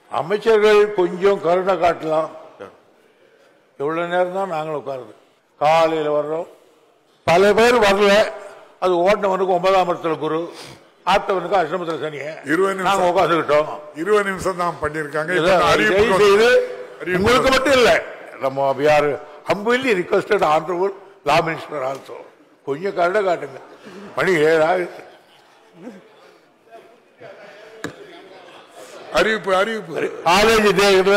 அமைச்சர்கள் கொஞ்சம் கருணை காட்டலாம் எவ்வளவு நேரம் தான் நாங்களும் உட்காருது காலையில் வர்றோம் பல பேர் வரல அது ஓட்டினவனுக்கு ஒன்பதாம் இடத்துல குரு ஆத்தவனுக்கு அஷ்டமத்தில் சனிய இருபது நிமிஷம். நாங்க உட்காந்துக்கிட்டோம் இருபது நிமிஷம் தான் பண்ணிருக்காங்க இதை இப்ப அறிவிப்பு தயவு செய்து அறிவிப்பு உங்களுக்கு மட்டும் இல்ல நம்ம யார் humbly requested honourable law minister also கொஞ்சம் கருணை காட்டுங்க மணி ஏழாவது அறிவிப்பு அறிவிப்பு காலேஜ் டேல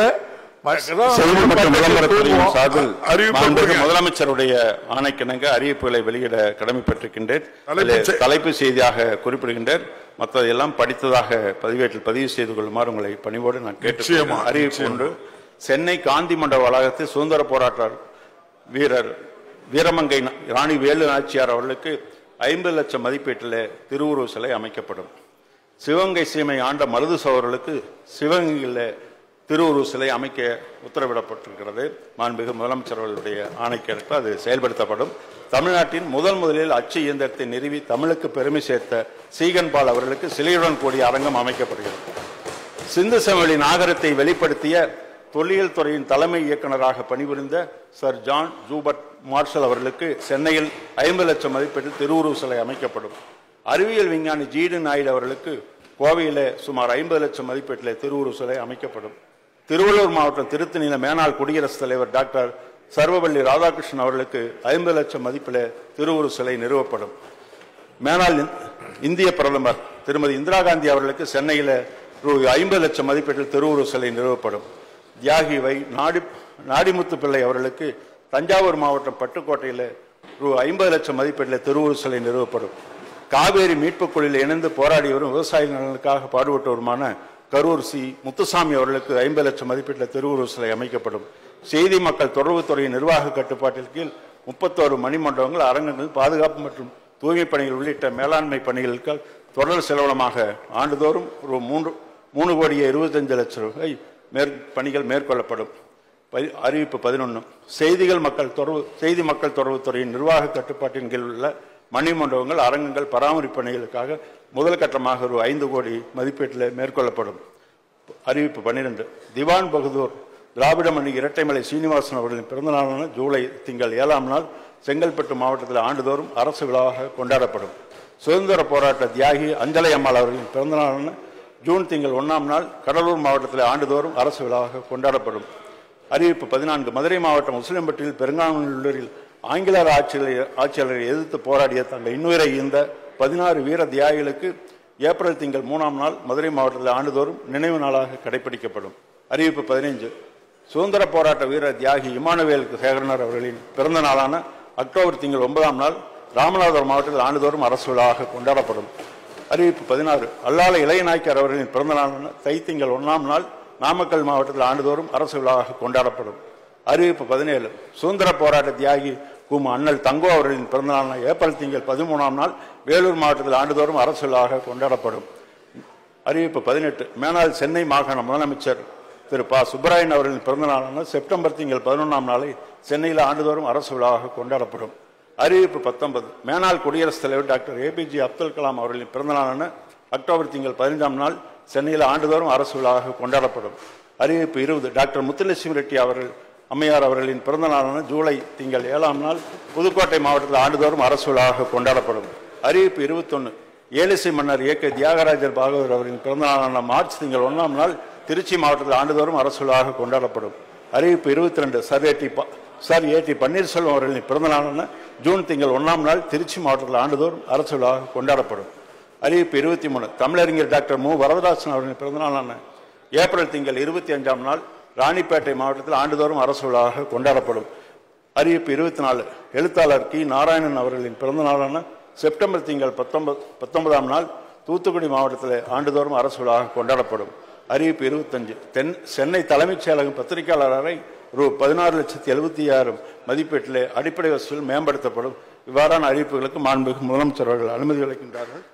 செய்தி மற்றும் விளம்பரத்துறையின் சார்பில் அறிவிப்பு மாண்புமிகு கொடுங்க. முதலமைச்சருடைய ஆணைக்கிணங்க அறிவிப்புகளை வெளியிட கடமைப்பட்டிருக்கின்றேன் தலைப்புச் இதிலே செய்- தலைப்பு செய்தியாக குறிப்பிடுகின்றேன் மற்றதெல்லாம் படித்ததாக பதிவேட்டில் பதிவு செய்து கொள்ளுமாறு உங்களை பணிவோடு நான் நிச்சயமா, கேட்டுக்கொள்கிறேன் அறிவிப்பு நிச்சயமா. ஒன்று சென்னை காந்தி மண்டப வளாகத்தில் சுதந்திர போராட்ட வீரர் வீரமங்கை நா- ராணி வேலு நாச்சியார் அவர்களுக்கு ஐம்பது லட்சம் மதிப்பீட்டில் திருவுருவ சிலை அமைக்கப்படும் சிவகங்கை சீமை ஆண்ட மருது சோழர்களுக்கு சிவகங்கையில் திருவுருவ சிலை அமைக்க உத்தரவிடப்பட்டிருக்கிறது மாண்புமிகு முதலமைச்சர் அவர்களுடைய ஆணைக்கேற்ப அது செயல்படுத்தப்படும் தமிழ்நாட்டின் முதல் முதலில் அச்சு இயந்திரத்தை நிறுவி தமிழுக்கு பெருமை சேர்த்த சீகன்பால் அவர்களுக்கு சிலையுடன் கூடிய அரங்கம் அமைக்கப்படுகிறது சிந்து சமவெளி நாகரத்தை வெளிப்படுத்திய தொல்லியல் துறையின் தலைமை இயக்குநராக பணிபுரிந்த சர் ஜான் ஜூபர்ட் மார்ஷல் அவர்களுக்கு சென்னையில் ஐம்பது லட்சம் மதிப்பீட்டில் திருவுருவ சிலை அமைக்கப்படும் அறிவியல் விஞ்ஞானி ஜீடு நாயுடு அவர்களுக்கு கோவையிலே சுமார் ஐம்பது லட்சம் மதிப்பீட்டில் திருவுருவ சிலை அமைக்கப்படும் திருவள்ளூர் மாவட்டம் திருத்தணியில மேனாள் குடியரசுத் தலைவர் டாக்டர் சர்வபள்ளி ராதாகிருஷ்ணன் அவர்களுக்கு ஐம்பது லட்சம் மதிப்பில் திருவுருவ சிலை நிறுவப்படும் மேனாள் இந்- இந்திய பிரதமர் திருமதி இந்திரா காந்தி அவர்களுக்கு சென்னையில் ரூ ஐம்பது லட்சம் மதிப்பீட்டில் திருவுருவ சிலை நிறுவப்படும் தியாகி வை நாடி நாடிமுத்து பிள்ளை அவர்களுக்கு தஞ்சாவூர் மாவட்டம் பட்டுக்கோட்டையில் ரூ ஐம்பது லட்சம் மதிப்பீட்டில் திருவுருவ சிலை நிறுவப்படும் காவேரி மீட்புக் குழுவில் இணைந்து போராடி வரும் விவசாய நலனுக்காக பாடுபட்டவருமான கரூர் சி முத்துசாமி அவர்களுக்கு ஐம்பது லட்சம் மதிப்பீட்டில் திருவுருவ சிலை அமைக்கப்படும் செய்தி மக்கள் தொடர்புத்துறையின் நிர்வாக கட்டுப்பாட்டின் கீழ் முப்பத்தோரு மணிமண்டபங்கள் அரங்கங்கள் பாதுகாப்பு மற்றும் தூய்மை பணிகள் உள்ளிட்ட மேலாண்மை பணிகளுக்கு தொடர் செலவனமாக ஆண்டுதோறும் ஒரு மூன்று மூணு கோடியே இருபத்தஞ்சு லட்சம் ரூபாய் மேற் பணிகள் மேற்கொள்ளப்படும் பதி- அறிவிப்பு பதினொன்று செய்திகள் மக்கள் தொடர்பு செய்தி மக்கள் தொடர்புத்துறையின் நிர்வாக கட்டுப்பாட்டின் கீழ் உள்ள மணிமண்டபங்கள் அரங்கங்கள் பராமரிப்பு பணிகளுக்காக முதல் கட்டமாக ஒரு ஐந்து கோடி மதிப்பீட்டில் மேற்கொள்ளப்படும் அறிவிப்பு பன்னிரண்டு திவான் பகதூர் திராவிட மணி இரட்டைமலை சீனிவாசன் அவர்களின் பிறந்தநாளான ஜூலை திங்கள் ஏழாம் நாள் செங்கல்பட்டு மாவட்டத்தில் ஆண்டுதோறும் அரசு விழாவாக கொண்டாடப்படும் சுதந்திர போராட்ட தியாகி அஞ்சலை அம்மாள் அவர்களின் பிறந்தநாளான ஜூன் திங்கள் ஒன்றாம் நாள் கடலூர் மாவட்டத்தில் ஆண்டுதோறும் அரசு விழாவாக கொண்டாடப்படும் அறிவிப்பு பதினான்கு மதுரை மாவட்டம் முஸ்லிம்பட்டியில் பெருங்கானூரில் ஆங்கிலேயர் ஆட்சியரை ஆட்சியாளரை எதிர்த்து போராடிய தங்கள் இன்னுயிரை ஈந்த பதினாறு வீர தியாகிகளுக்கு ஏப்ரல் திங்கள் மூணாம் நாள் மதுரை மாவட்டத்தில் ஆண்டுதோறும் நினைவு நாளாக கடைபிடிக்கப்படும் அறிவிப்பு பதினைஞ்சு சுதந்திர போராட்ட வீரர் தியாகி இமானுவேல் சேகரனர் அவர்களின் பிறந்த நாளான அக்டோபர் திங்கள் ஒன்பதாம் நாள் ராமநாதபுரம் மாவட்டத்தில் ஆண்டுதோறும் அரசு விழாவாக கொண்டாடப்படும் அறிவிப்பு பதினாறு அல்லால இளையநாயக்கர் அவர்களின் பிறந்த நாளான தை திங்கள் ஒன்றாம் நாள் நாமக்கல் மாவட்டத்தில் ஆண்டுதோறும் அரசு விழாவாக கொண்டாடப்படும் அறிவிப்பு பதினேழு சுதந்திர போராட்ட தியாகி கும் அண்ணல் தங்கோ அவர்களின் பிறந்தநாளான ஏப்ரல் திங்கள் பதிமூணாம் நாள் வேலூர் மாவட்டத்தில் ஆண்டுதோறும் அரசு விழாவாக கொண்டாடப்படும் அறிவிப்பு பதினெட்டு மேனாள் சென்னை மாகாண முதலமைச்சர் திரு ப சுப்பராயன் அவர்களின் பிறந்தநாளான செப்டம்பர் திங்கள் பதினொன்றாம் நாளை சென்னையில் ஆண்டுதோறும் அரசு விழாவாக கொண்டாடப்படும் அறிவிப்பு பத்தொன்பது மேனாள் குடியரசுத் தலைவர் டாக்டர் ஏபிஜே அப்துல் கலாம் அவர்களின் பிறந்தநாளான அக்டோபர் திங்கள் பதினைந்தாம் நாள் சென்னையில் ஆண்டுதோறும் அரசு விழாவாக கொண்டாடப்படும் அறிவிப்பு இருபது டாக்டர் முத்துலட்சுமி ரெட்டி அவர்கள் அம்மையார் அவர்களின் பிறந்த நாளான ஜூலை திங்கள் ஏழாம் நாள் புதுக்கோட்டை மாவட்டத்தில் ஆண்டுதோறும் அரசு விழாவாக கொண்டாடப்படும் அறிவிப்பு இருபத்தொன்று ஏலிசை மன்னர் ஏ கே தியாகராஜர் பாகவதர் அவர்களின் பிறந்த நாளான மார்ச் திங்கள் ஒன்றாம் நாள் திருச்சி மாவட்டத்தில் ஆண்டுதோறும் அரசு விழாவாக கொண்டாடப்படும் அறிவிப்பு இருபத்தி ரெண்டு சர் ஏ டி ப- சர் ஏ டி பன்னீர்செல்வம் அவர்களின் பிறந்த நாளான ஜூன் திங்கள் ஒன்றாம் நாள் திருச்சி மாவட்டத்தில் ஆண்டுதோறும் அரசு விழாவாக கொண்டாடப்படும் அறிவிப்பு இருபத்தி மூணு தமிழறிஞர் டாக்டர் மு வரதராசன் அவர்களின் பிறந்த நாளான ஏப்ரல் திங்கள் இருபத்தி அஞ்சாம் நாள் ராணிப்பேட்டை மாவட்டத்தில் ஆண்டுதோறும் அரசு விழாவாக கொண்டாடப்படும் அறிவிப்பு இருபத்தி நாலு எழுத்தாளர் கி நாராயணன் அவர்களின் பிறந்த நாளான செப்டம்பர் திங்கள் பத்தொன்பது பத்தொன்பதாம் நாள் தூத்துக்குடி மாவட்டத்தில் ஆண்டுதோறும் அரசு விழாவாக கொண்டாடப்படும் அறிவிப்பு இருபத்தஞ்சு தென் சென்னை தலைமைச் செயலகம் பத்திரிகையாளர் அறை ரூ பதினாறு லட்சத்தி எழுபத்தி ஆறு மதிப்பீட்டிலே அடிப்படை வசூல் மேம்படுத்தப்படும் இவ்வாறான அறிவிப்புகளுக்கு மாண்புமிகு முதலமைச்சர் அவர்கள் அனுமதி அளிக்கின்றார்கள்